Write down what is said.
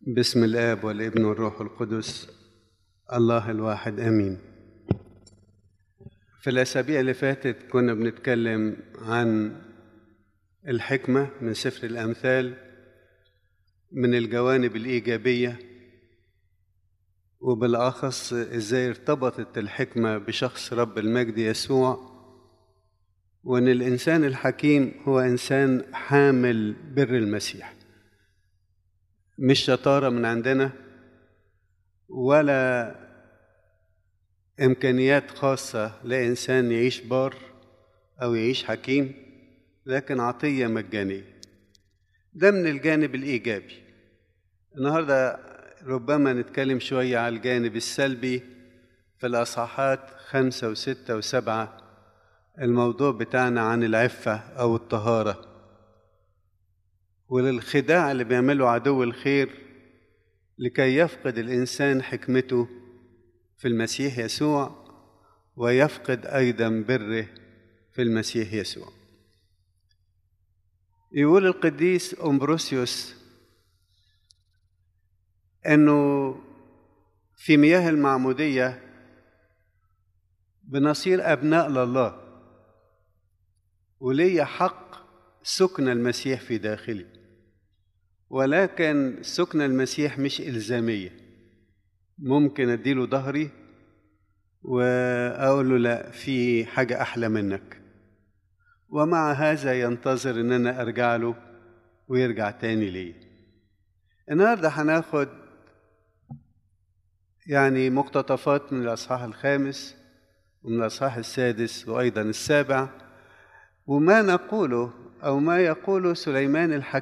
بسم الآب والابن والروح القدس الله الواحد آمين في الأسابيع اللي فاتت كنا بنتكلم عن الحكمة من سفر الأمثال من الجوانب الإيجابية وبالأخص إزاي ارتبطت الحكمة بشخص رب المجد يسوع وأن الإنسان الحكيم هو إنسان حامل بر المسيح مش شطارة من عندنا ولا إمكانيات خاصة لإنسان يعيش بار أو يعيش حكيم لكن عطية مجانية ده من الجانب الإيجابي النهاردة ربما نتكلم شوية على الجانب السلبي في الأصحاحات خمسة وستة وسبعة الموضوع بتاعنا عن العفة أو الطهارة وللخداع اللي بيعمله عدو الخير لكي يفقد الإنسان حكمته في المسيح يسوع ويفقد أيضا بره في المسيح يسوع يقول القديس أمبروسيوس أنه في مياه المعمودية بنصير أبناء لله ولي حق سكن المسيح في داخلي ولكن سكن المسيح مش إلزامية ممكن أديله ظهري وأقول له لا في حاجة أحلى منك ومع هذا ينتظر إن أنا أرجع له ويرجع تاني لي النهاردة هناخد يعني مقتطفات من الأصحاح الخامس ومن الأصحاح السادس وأيضا السابع وما نقوله أو ما يقوله سليمان الحكيم